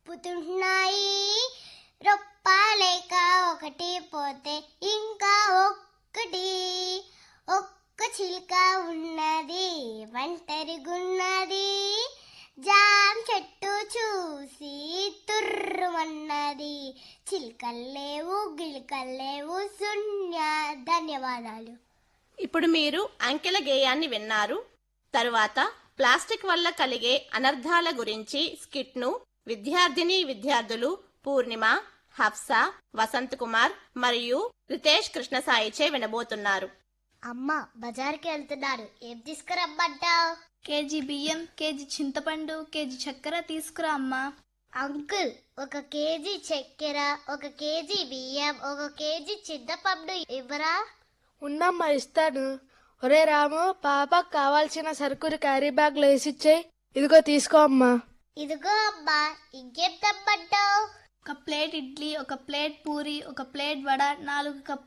తిప్పుతున్నాయి రొప్పాలేక ఒకటి పోతే ఇంకా ఒక్కటి ఒక్క చిలుక ఉన్నది ఒంటరిగున్నది జామ్ చెట్టు చూసి తుర్రుమన్నది చిలుకల్లేవు గిలుకల్లేవు శూన్య ధన్యవాదాలు ఇప్పుడు మీరు అంకెల గేయాన్ని విన్నారు తరువాత ప్లాస్టిక్ వల్ల కలిగే అనర్థాల గురించి స్కిట్ను విద్యార్థిని విద్యార్థులు పూర్ణిమ హఫ్సా వసంత్ కుమార్ మరియు రితేష్ కృష్ణసాయిచే వినబోతున్నారు అమ్మ బజార్కి వెళ్తున్నారు ఏం తీసుకురమ్మంటావు కేజీ బియ్యం కేజీ చింతపండు కేజీ చక్కెర తీసుకురా అమ్మా అంకుల్ ఒక కేజీ చక్కెర ఒక కేజీ బియ్యం ఒక కేజీ చింతపండు ఇవ్వరా ఉండమ్మా ఇస్తాను ఒరే రాము పాపకు కావాల్సిన సరుకులు క్యారీ బ్యాగ్లో వేసిచ్చేయి ఇదిగో తీసుకో అమ్మా ఇదిగో అమ్మా ఇంకేం తెమ్మంటావు ఒక ప్లేట్ ఇడ్లీ ఒక ప్లేట్ పూరి ఒక ప్లేట్ వడ నాలుగు కప్